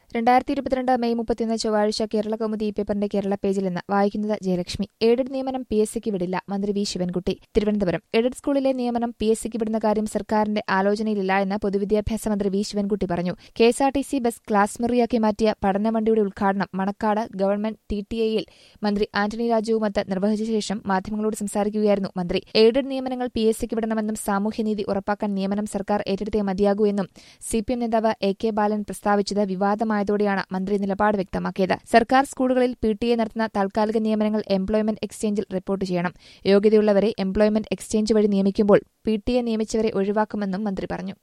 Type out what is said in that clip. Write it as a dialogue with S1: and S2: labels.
S1: രണ്ടായിരത്തി ഇരുപത്തിരണ്ട് മെയ് മുപ്പത്തിയൊന്ന് ചൊവ്വാഴ്ച കേരള കൗമുദി ഈ പേപ്പറിന്റെ കേരള പേജിൽ നിന്ന് വായിക്കുന്നത് ജയലക്ഷ്മി എയ്ഡഡ് നിയമനം പി എസ് സിക്ക് വിടില്ല മന്ത്രി വി ശിവൻകുട്ടി തിരുവനന്തപുരം എയ്ഡഡ് സ്കൂളിലെ നിയമനം പി എസ് സിക്ക് വിടുന്ന കാര്യം സർക്കാരിന്റെ ആലോചനയിലില്ല എന്ന് പൊതുവിദ്യാഭ്യാസ മന്ത്രി വി ശിവൻകുട്ടി പറഞ്ഞു K S R T C bus class മുറിയാക്കി മാറ്റിയ പഠനവണ്ടിയുടെ ഉദ്ഘാടനം മണക്കാട് ഗവൺമെന്റ് ടി ടി എയിൽ മന്ത്രി ആന്റണി രാജുവുമൊത്ത് നിർവഹിച്ച ശേഷം മാധ്യമങ്ങളോട് സംസാരിക്കുകയായിരുന്നു മന്ത്രി എയ്ഡഡ് നിയമനങ്ങൾ പി എസ് സിക്ക് വിടണമെന്നും സാമൂഹ്യനീതി ഉറപ്പാക്കാൻ നിയമനം സർക്കാർ ഏറ്റെടുത്തേ മതിയാകൂ എന്നും സി പി എം നേതാവ് എ കെ ബാലൻ പ്രസ്താവിച്ചത് വിവാദമായതോടെയാണ് മന്ത്രി നിലപാട് വ്യക്തമാക്കിയത് സർക്കാർ സ്കൂളുകളിൽ പി ടി എ നടത്തുന്ന താൽക്കാലിക നിയമനങ്ങൾ എംപ്ലോയ്മെന്റ് എക്സ്ചേഞ്ചിൽ റിപ്പോർട്ട് ചെയ്യണം യോഗ്യതയുള്ളവരെ എംപ്ലോയ്മെന്റ് എക്സ്ചേഞ്ച് വഴി നിയമിക്കുമ്പോൾ പി ടി എ നിയമിച്ചവരെ ഒഴിവാക്കുമെന്നും മന്ത്രി പറഞ്ഞു